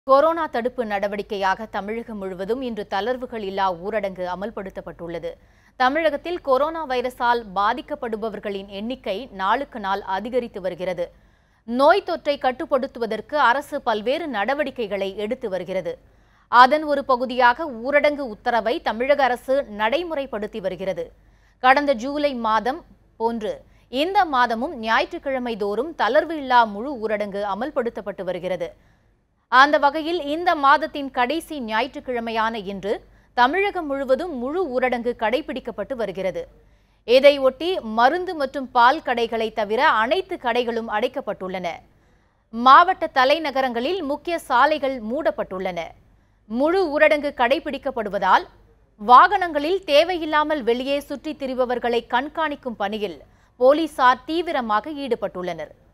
corona தடுப்பு நடவடிக்கையாக தமிழகம் முழுவதும் இன்று தளர்வுகள் இல்லா ஊரடங்கு அமல்படுத்தப்பட்டுள்ளது தமிழகத்தில் கொரோனா வைரஸால் பாதிக்கப்படுபவர்களின் எண்ணிக்கை நாளுக்கு நாள் அதிகரித்து வருகிறது நோய் தொற்றை கட்டுப்படுத்துவதற்கு அரசு பல்வேறு நடவடிக்கைகளை எடுத்து வருகிறது அதன் ஒரு பகுதியாக ஊரடங்கு உத்தரவை தமிழக அரசு நடைமுறைப்படுத்தி வருகிறது கடந்த ஜூலை மாதம் போன்று இந்த மாதமும் ஞாயிற்றுக்கிழமை தோறும் தளர்வு இல்லா முழு ஊரடங்கு அமல்படுத்தப்பட்டு வருகிறது அந்த வகையில் இந்த மாதத்தின் கடைசி ஞாயிற்றுக்கிழமையான இன்று தமிழகம் முழுவதும் முழு ஊரடங்கு கடைபிடிக்கப்பட்டு வருகிறது இதையொட்டி மருந்து மற்றும் பால் கடைகளை தவிர அனைத்து கடைகளும் அடைக்கப்பட்டுள்ளன மாவட்ட தலைநகரங்களில் முக்கிய சாலைகள் மூடப்பட்டுள்ளன முழு ஊரடங்கு கடைபிடிக்கப்படுவதால் வாகனங்களில் தேவையில்லாமல் வெளியே சுற்றித் திரிபவர்களை கண்காணிக்கும் பணியில் போலீசார் தீவிரமாக ஈடுபட்டுள்ளனர்